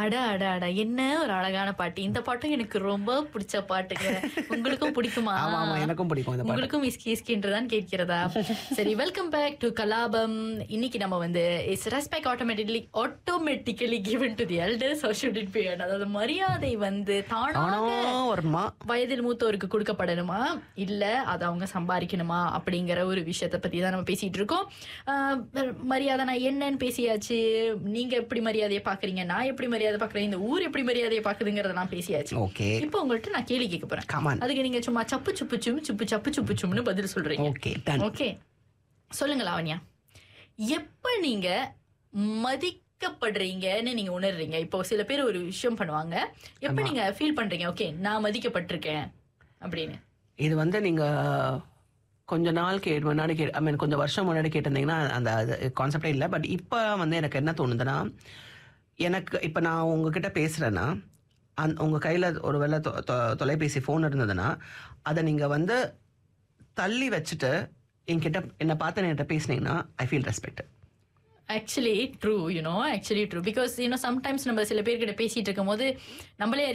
அட அட அட என்ன ஒரு அழகான பாட்டு இந்த பாட்டும் எனக்கு ரொம்ப பிடிச்ச பாட்டுங்க உங்களுக்கும் பிடிக்குமா ஆமா ஆமா எனக்கும் பிடிக்கும் இந்த பாட்டு உங்களுக்கும் இஸ்கி இஸ்கின்றதான் கேட்கிறதா சரி வெல்கம் பேக் டு கலாபம் இன்னைக்கு நம்ம வந்து is respect automatically automatically given to the elders or should it be அதாவது மரியாதை வந்து ஆனா தானாக வருமா வயதில் மூத்தோருக்கு கொடுக்கப்படணுமா இல்ல அதை அவங்க சம்பாதிக்கணுமா அப்படிங்கிற ஒரு விஷயத்தை பத்தி தான் நம்ம பேசிட்டு இருக்கோம் ஆஹ் மரியாதை நான் என்னன்னு பேசியாச்சு நீங்க எப்படி மரியாதையை பாக்குறீங்க நான் எப்படி மரியாதை பாக்குறேன் இந்த ஊர் எப்படி மரியாதையை பாக்குதுங்கிறதெல்லாம் பேசியாச்சு ஓகே இப்போ உங்கள்ட்ட நான் கேள்வி கேட்க போறேன் கமான் அதுக்கு நீங்க சும்மா சப்பு சுப்பு சும் சுப்பு சப்பு சுப்பு சும்னு பதில் சொல்றீங்க ஓகே டன் ஓகே சொல்லுங்க லாவண்யா எப்ப நீங்க மதிக்கப்படுறீங்கன்னு நீங்க உணர்றீங்க இப்போ சில பேர் ஒரு விஷயம் பண்ணுவாங்க எப்ப நீங்க ஃபீல் பண்றீங்க ஓகே நான் மதிக்கப்பட்டிருக்கேன் அப்படின்னு இது வந்து நீங்க கொஞ்ச நாள் கே முன்னாடி கே ஐ மீன் கொஞ்சம் வருஷம் முன்னாடி கேட்டிருந்தீங்கன்னா அந்த கான்செப்டே இல்லை பட் இப்போ வந்து எனக்கு என்ன தோணுதுன்னா எனக்கு இப்போ நான் உங்ககிட்ட பேசுகிறேன்னா அந் உங்கள் கையில் ஒரு வேளை தொ- தொ- தொலைபேசி ஃபோன் இருந்ததுன்னா அதை நீங்கள் வந்து தள்ளி வச்சுட்டு என்கிட்ட என்னை பார்த்து என்கிட்ட பேசுனீங்கன்னா I feel respect actually true you know actually true because you know sometimes நம்ம சில பேர்கிட்ட பேசிட்டு இருக்கும்போது நம்மளே